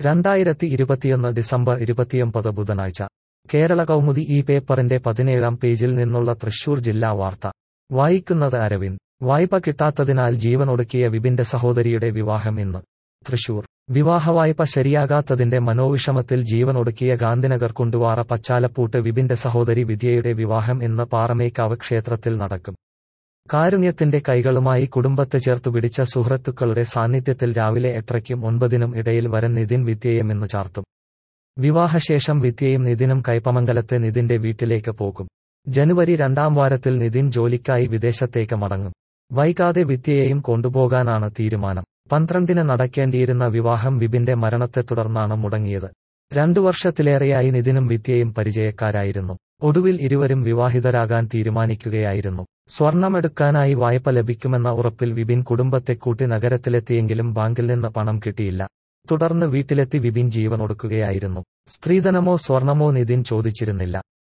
രണ്ടായിരത്തി ഇരുപത്തിയൊന്ന് ഡിസംബർ ഇരുപത്തിയൊമ്പത് ബുധനാഴ്ച കേരള കൗമുദി ഈ പേപ്പറിന്റെ പതിനേഴാം പേജിൽ നിന്നുള്ള തൃശൂർ ജില്ലാ വാർത്ത വായിക്കുന്നത് അരവിന്ദ് വായ്പ കിട്ടാത്തതിനാൽ ജീവനൊടുക്കിയ വിപിന്റെ സഹോദരിയുടെ വിവാഹം ഇന്ന് തൃശൂർ വിവാഹവായ്പ ശരിയാകാത്തതിന്റെ മനോവിഷമത്തിൽ ജീവനൊടുക്കിയ ഗാന്ധിനഗർ കുണ്ടുവാറ പച്ചാലപ്പൂട്ട് വിപിന്റെ സഹോദരി വിദ്യയുടെ വിവാഹം ഇന്ന് പാറമേക്കാവ് ക്ഷേത്രത്തിൽ നടക്കും കാരുണ്യത്തിന്റെ കൈകളുമായി കുടുംബത്തെ ചേർത്തു പിടിച്ച സുഹൃത്തുക്കളുടെ സാന്നിധ്യത്തിൽ രാവിലെ എട്ടരയ്ക്കും ഒൻപതിനും ഇടയിൽ വരൻ നിതിൻ വിദ്യയും ഇന്ന് ചാർത്തും വിവാഹശേഷം വിദ്യയും നിതിനും കൈപ്പമംഗലത്തെ നിതിന്റെ വീട്ടിലേക്ക് പോകും ജനുവരി രണ്ടാം വാരത്തിൽ നിതിൻ ജോലിക്കായി വിദേശത്തേക്ക് മടങ്ങും വൈകാതെ വിദ്യയെയും കൊണ്ടുപോകാനാണ് തീരുമാനം പന്ത്രണ്ടിന് നടക്കേണ്ടിയിരുന്ന വിവാഹം വിപിന്റെ മരണത്തെ തുടർന്നാണ് മുടങ്ങിയത് രണ്ടു വർഷത്തിലേറെയായി നിതിനും വിദ്യയും പരിചയക്കാരായിരുന്നു ഒടുവിൽ ഇരുവരും വിവാഹിതരാകാൻ തീരുമാനിക്കുകയായിരുന്നു സ്വർണമെടുക്കാനായി വായ്പ ലഭിക്കുമെന്ന ഉറപ്പിൽ വിപിൻ കുടുംബത്തെ കൂട്ടി നഗരത്തിലെത്തിയെങ്കിലും ബാങ്കിൽ നിന്ന് പണം കിട്ടിയില്ല തുടർന്ന് വീട്ടിലെത്തി വിപിൻ ജീവനൊടുക്കുകയായിരുന്നു സ്ത്രീധനമോ സ്വർണമോ നിതിൻ ചോദിച്ചിരുന്നില്ല